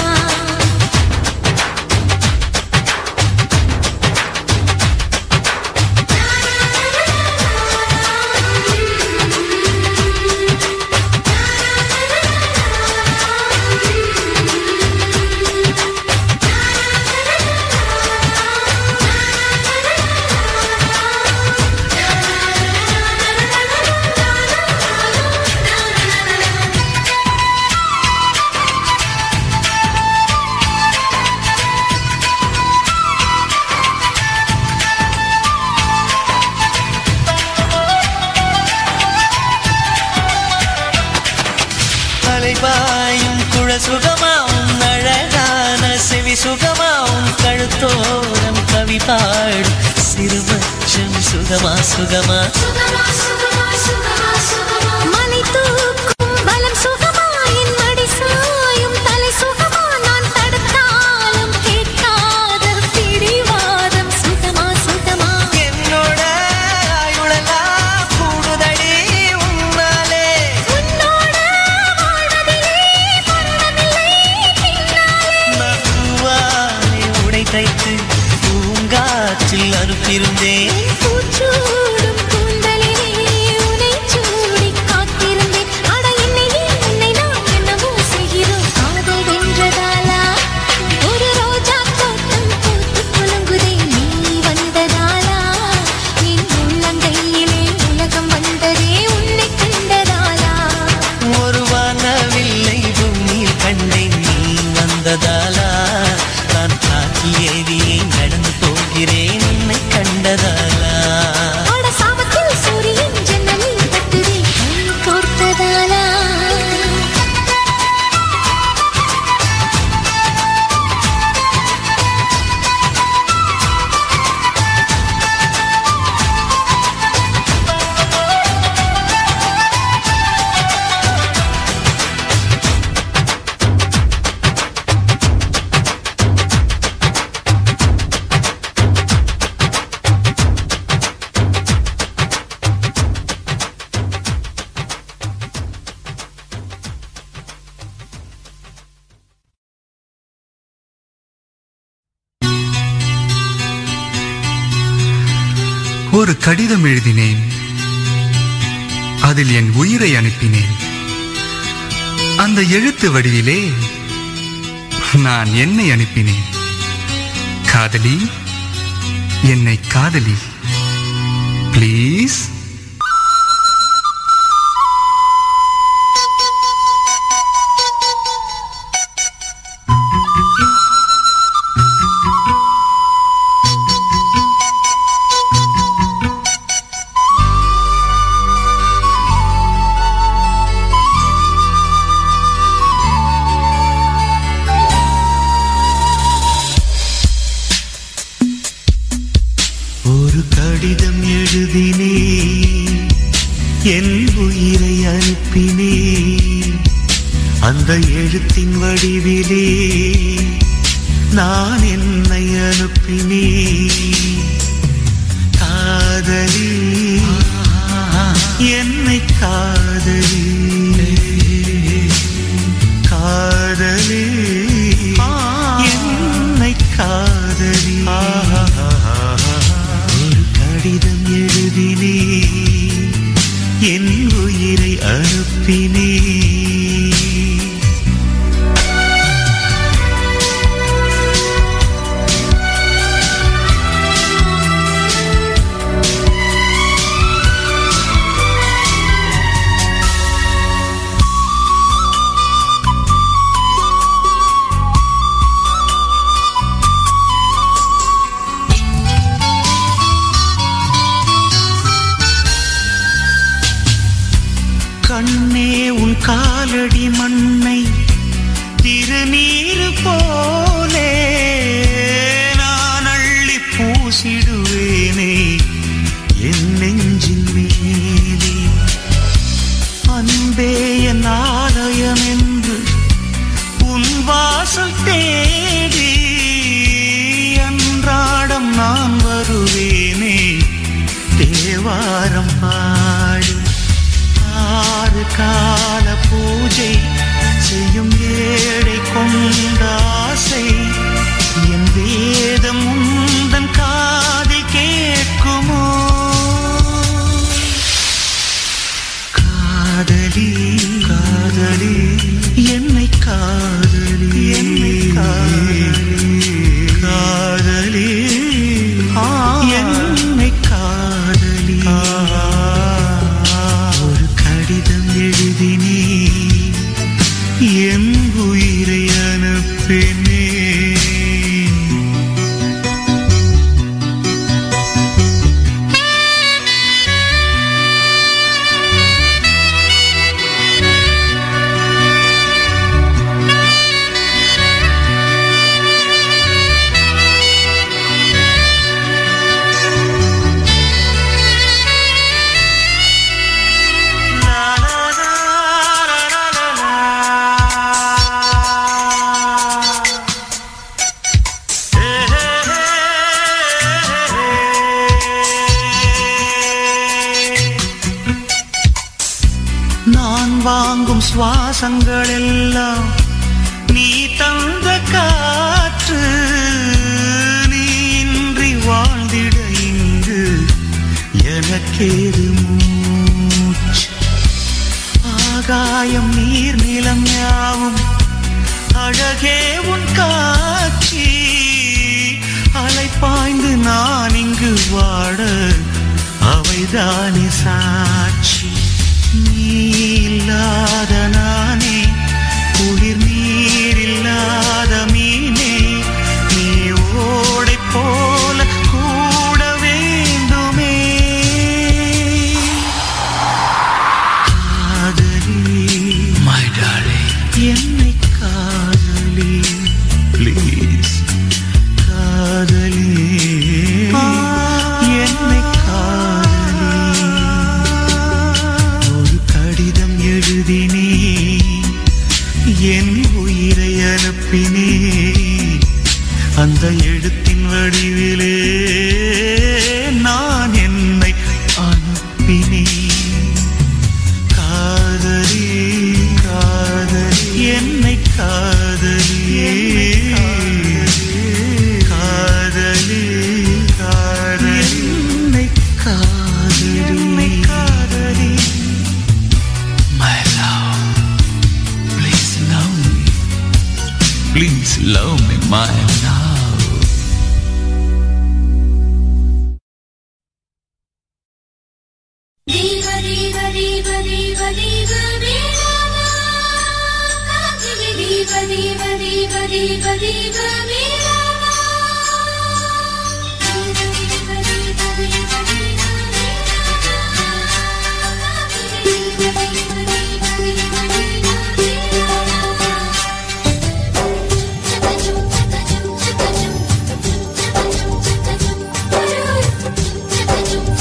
அலைபாயும் குழல் சுகமா உன் அழகான செவி சுகமா உன் கழுத்தோரம் கவி பாடும் சிறுபட்சம் சுகமா சுகமா மலை தூக்கும் பலம் சுகமா என் மடி சாயும் தலை சுகமா நான் தடுத்தாலும் கேட்காத பிடிவாதம் சுகமா சுகமா என்னோட ஆயுளெல்லாம் கூடுதடி உன்னாலே உன்னோட வாழ்வதிலே மரணமில்லை பின்னாலே நான் பூவாலே உடை தைத்து பூங்காற்றில் அனுப்பியிருந்தேன் என் பூச்சூடும் கூந்தலிலே உனை சூடி காத்திருந்தேன் அட என்னையே உன்னை நான் என்னவோ செய்கிறோம் காதல் வென்றதாலா ஒரு ரோஜா தோட்டம் பூத்து குலுங்குதே நீ வந்ததாலா என் உள்ளங்கையிலே உலகம் வந்ததே உன்னை கண்டதாலா ஒரு வானவில்லை பூமியில் கண்டேன் நீ வந்ததாலா நான் காற்றில் ஏறியே நடந்து போகிறேன் உன்னை கண்டதாலா ஒரு கடிதம் எழுதினேன் அதில் என் உயிரை அனுப்பினேன் அந்த எழுத்து வடிவிலே நான் என்னை அனுப்பினேன் காதலி என்னை காதலி ப்ளீஸ் ஒரு கடிதம் எழுதினே என் உயிரை அனுப்பினே அந்த எழுத்தின் வடிவிலே நான் என்னை அனுப்பினே காதலி என்னை காதலி காதலி என்னை காதலி ஒரு கடிதம் எழுதினே என் உயிரை அனுப்பினே கண்ணே உன் காலடி மண்ணை திருநீர் போலே நான் அள்ளி பூசிடுவேனே என் நெஞ்சின் மேலே அன்பே என் ஆலயம் என்று உன் வாசல் தேடி அன்றாடம் நான் வருவேனே தேவாரம் பாடு ஆறு கால பூஜை செய்யும் ஏழை கொண்ட ஆசை என் வேதம் உந்தன் காதில் கேட்குமோ காதலி காதலி என்னை காதலி என்னை காதலி காதலி என்னை காதலி ஒரு கடிதம் எழுதினே என் உயிரை அனுப்பினே நான் வாங்கும் சுவாசங்கள் எல்லாம் நீ தந்த காற்று நீ இன்றி வாழ்ந்திட இங்கு எனக்கேது மூச்சு ஆகாயம் நீர் நிலம் யாவும் அழகே உன் காட்சி அலை பாய்ந்து நான் இங்கு வாட அவைதானே சாட்சி நீ இல்லாத நானே குளிர் நீர் இல்லாத மீனே நீ ஓடை போல கூட வேண்டுமே காதலி மை என்னை காதலி ப்ளீஸ் காதலி என்னை காதலி ஒரு கடிதம் எழுதினே என் உயிரை அனுப்பினே அந்த எழுத்தின் வடிவிலே நான் என்னை அனுப்பினேன் காதலி காதலி என்னை காதலி காதலி காதலி என்னை காதலி Please love me, my love. தீப தீப தீப தீப தீப மேலாமா காத்திரி தீப தீப தீப தீப தீப மேலாமா தீப தீப தீப தீப தீப மேலாமா காத்திரி தீப தீப தீப தீப தீப மேலாமா சகஜம் சகஜம் சகஜம் சகஜம் சகஜம் சகஜம்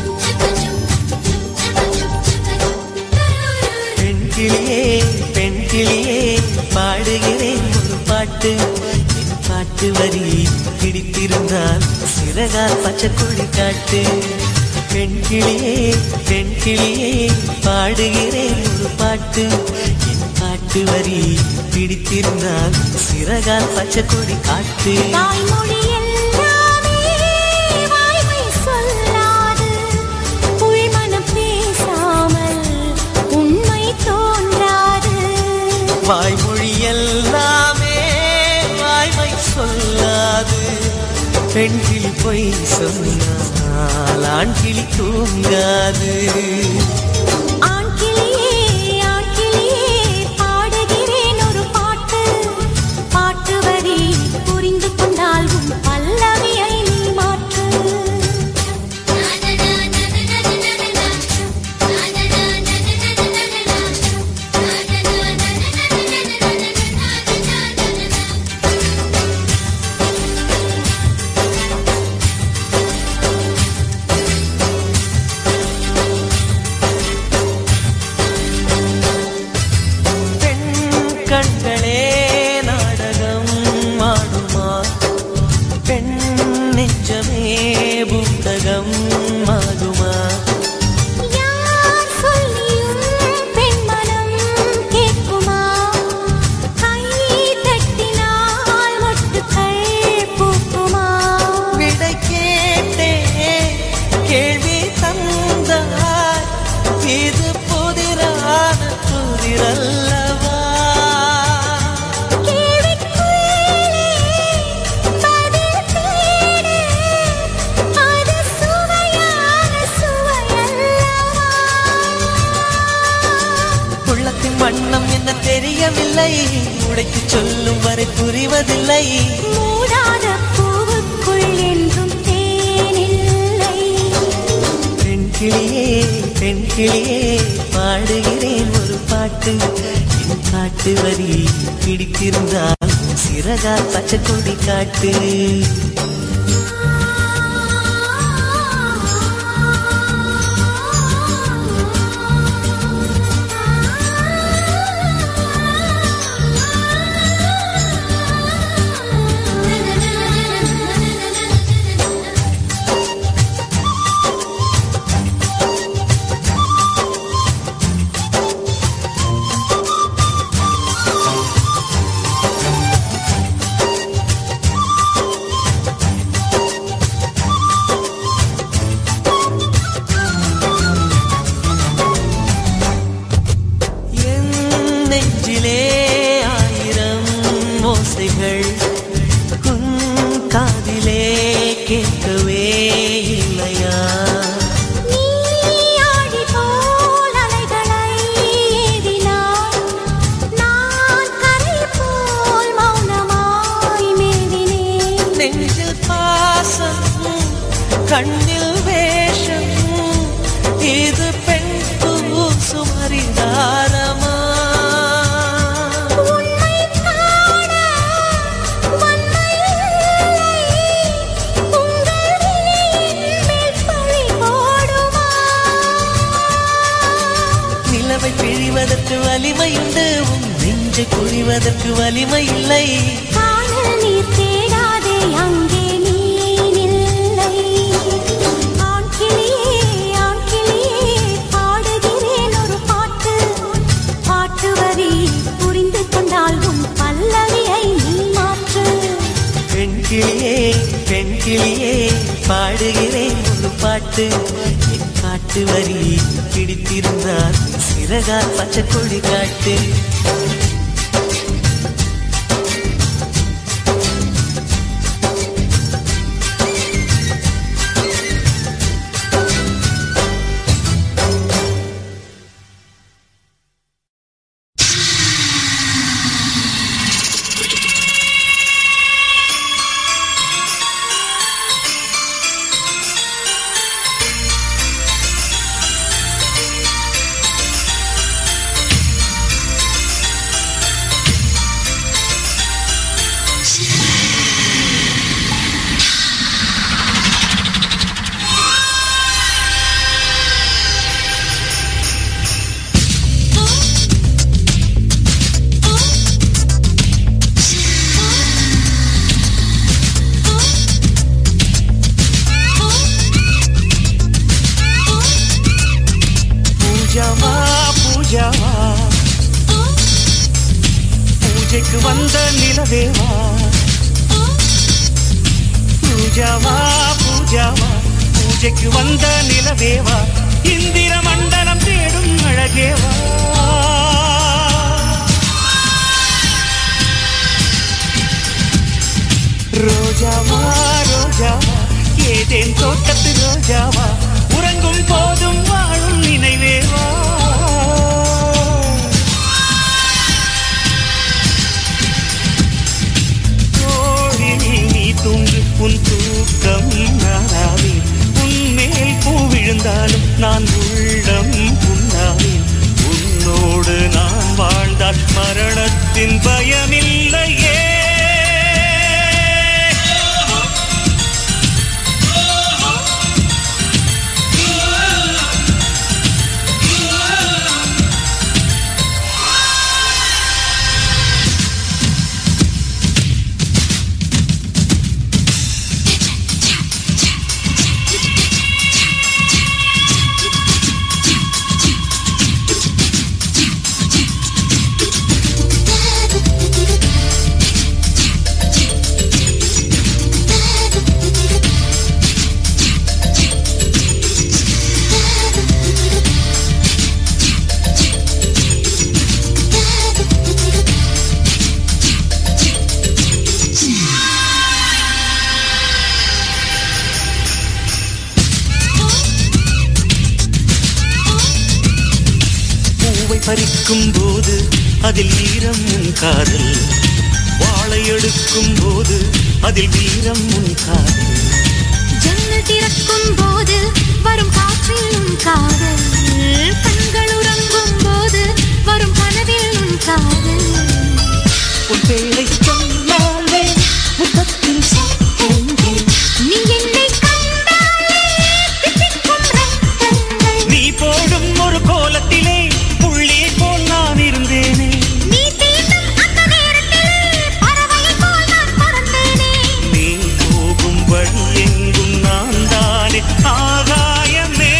பெண் கிளியே பெண் கிளியே பாடுகிறேன் ஒரு பாட்டு என் பாட்டு வரி பிடித்திருந்தால் சிறகால் பச்சை கொடி காட்டு பெண் கிளியே பெண் கிளியே பாடுகிறேன் ஒரு பாட்டு என் பாட்டு வரி பிடித்திருந்தால் சிறகால் பச்சை கொடி காட்டு தாய்மொழி எல்லாமே வாய்மை சொல்லாது உள்மனம் பேசாமல் உண்மை தோன்றாது வாய்மொழி எல்லாமே வாய்மை சொல்லாது பெண் கிளி பொய் சொன்னால் ஆண் கிளி தூங்காது ஆண் கிளியே ஆண் கிளியே பாடுகிறேன் ஒரு பாட்டு பாட்டு வரி புரிந்து கொண்டால் உன் பல்லவியை நீ மாற்று பெண் கண்களே நாடகம் ஆடுமா பெண் நெஞ்சமே புத்தகம் ஆகுமா யார் சொல்லியும் பெண்மனம் கேட்குமா கை தட்டினால் மொட்டுக்கள் பூக்குமா விடை கேட்டே கேள்வி தந்தாய் இது புதிரான புதிரல்லவா கேள்விக்குள்ளே பதில் தேடு அது சுவையான சுவையல்லவா உள்ளத்தின் வண்ணம் என்ன தெரியவில்லை உடைத்து சொல்லும் வரை புரிவதில்லை மூடாத பூவுக்குள் என்றும் தேனில்லை பெண் கிளியே பெண் கிளியே பாடுகிறேன் ஒரு பாட்டு என் பாட்டு வரி பிடித்திருந்தால் சிறகால் பச்சை கொடி காட்டு என் நெஞ்சிலே ஆயிரம் ஓசைகள் உன் காதிலே கேட்கவே இல்லையா நீ ஆடி போல் அலைகளை ஏறினாய் நான் கரை போல் மௌனமாய் மேவினேன் நெஞ்சில் பாசம் கண்ணில் வேஷம் இது பெண் பூசும் அரிதாரமா உன்னை காண வன்மை இல்லை உங்கள் விழியின் மேல் பழி போடுமா நிலவை பிழிவதற்கு வலிமையுண்டு உன் நெஞ்சை புரிவதற்கு வலிமை இல்லை காணல் நீர் தேடாதே அங்கே நீ நில்லை ஆண் கிளியே ஆண் கிளியே பாடுகிறேன் ஒரு பாட்டு பாட்டு வரி புரிந்து கொண்டால் உன் பல்லவியை நீ மாற்று பெண் கிளியே பெண் கிளியே பாடுகிறேன் ஒரு பாட்டு என் பாட்டு வரி பிடித்திருந்தால் சிறகால் பச்சை கொடி காட்டு பூஜாவா பூஜைக்கு வந்த நிலவேவா பூஜாவா பூஜாவா பூஜைக்கு வந்த நிலவேவா இந்திர மண்டலம் தேடும் அழகேவா ரோஜாவா ரோஜாவா ஏதேன் தோட்டத்து ரோஜாவா உறங்கும் போதும் வாழும் நினைவேவா தோழில் நீ தூங்கு உன் தூக்கம் நானாவேன் உன் மேல் பூ விழுந்தாலும் நான் உள்ளம் புண்ணாவேன் உன்னோடு நான் வாழ்ந்தால் மரணத்தின் பயமில்லையே பூவை பறிக்கும் போது அதில் ஈரம் உன் காதல் வாழை எடுக்கும் போது அதில் வீரம் உன் காதல் ஜன்னல் திறக்கும் போது வரும் காற்றில் உன் காதல் கண்கள் உறங்கும் போது வரும் கனவில் உன் காதல் உன் பேரை சொன்னாலே முகத்தில் சாத்தேன் நீ என்னை கண்டாலே தித்திக்கும் ரத்தங்கள் நீ போடும் ஒரு கோலத்திலே புள்ளியை போல் நான் இருந்தேனே நீ தீண்டும் அந்த நேரத்திலே பறவையைப் போல் நான் பறந்தேனே நீ போகும் வழி எங்கும் நான் தானே ஆகாயமே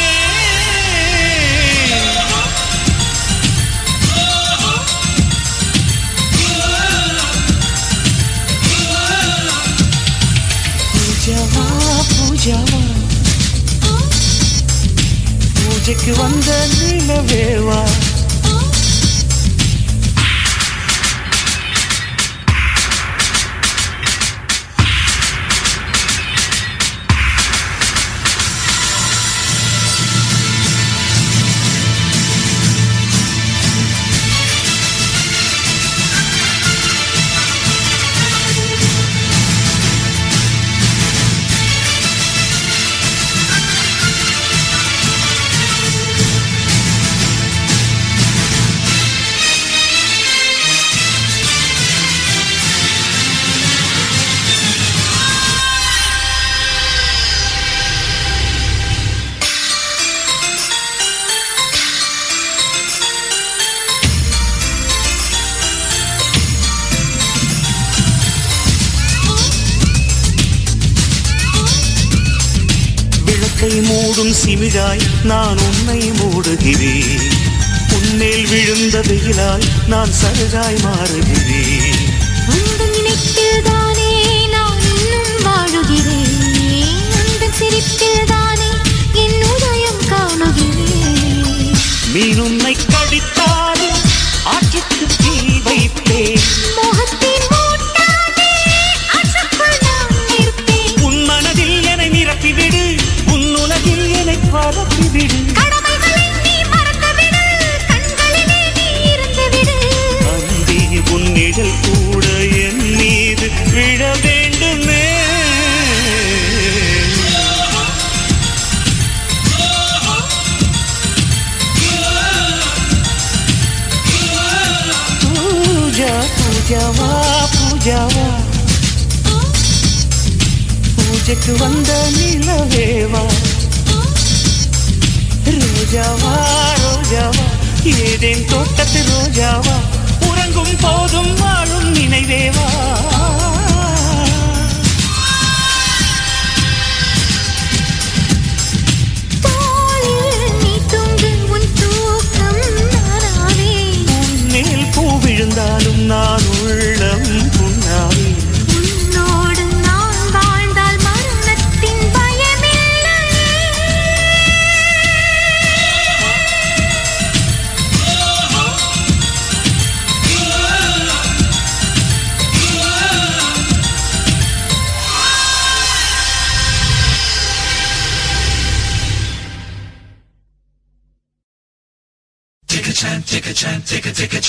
பூஜாவா பூஜாவா பூஜைக்கு வந்த நிலவேவா விளக்கை மூடும் சிமிழாய் நான் உன்னை மூடுகிறேன் உன்மேல் விழுந்த வெயிலாய் நான் சருகாய் மாறுகிறேன் உந்தன் நினைப்பில் தானே நான் இன்னும் வாழுகிறேன் உந்தன் சிரிப்பில் தானே என் உதயம் காணுகிறேன் மீன் உன்னை கடித்தாலும் ஆற்றுக்கு தீ வைப்பேன் மோகத்தின் மூட்டானே அசக்குள் நான் நிற்பேன் உன் மனதில் என்னை நிரப்பிவிடு உன் உலகில் என்னை பரப்பிவிடு கடமைகளை நீ மறந்துவிடு கண்களிலே நீ இருந்துவிடு அன்பே உன் நிழல் கூட என் மீது விழ வேண்டுமே பூஜா பூஜாவா பூஜாவா பூஜைக்கு வந்த நிலவேவா ரோஜாவா ரோஜாவா ஏதேன் தோட்டத்து ரோஜாவா உறங்கும் போதும் வாழும் நினைவேவா தோளில் நீ தூங்கு உன் தூக்கம்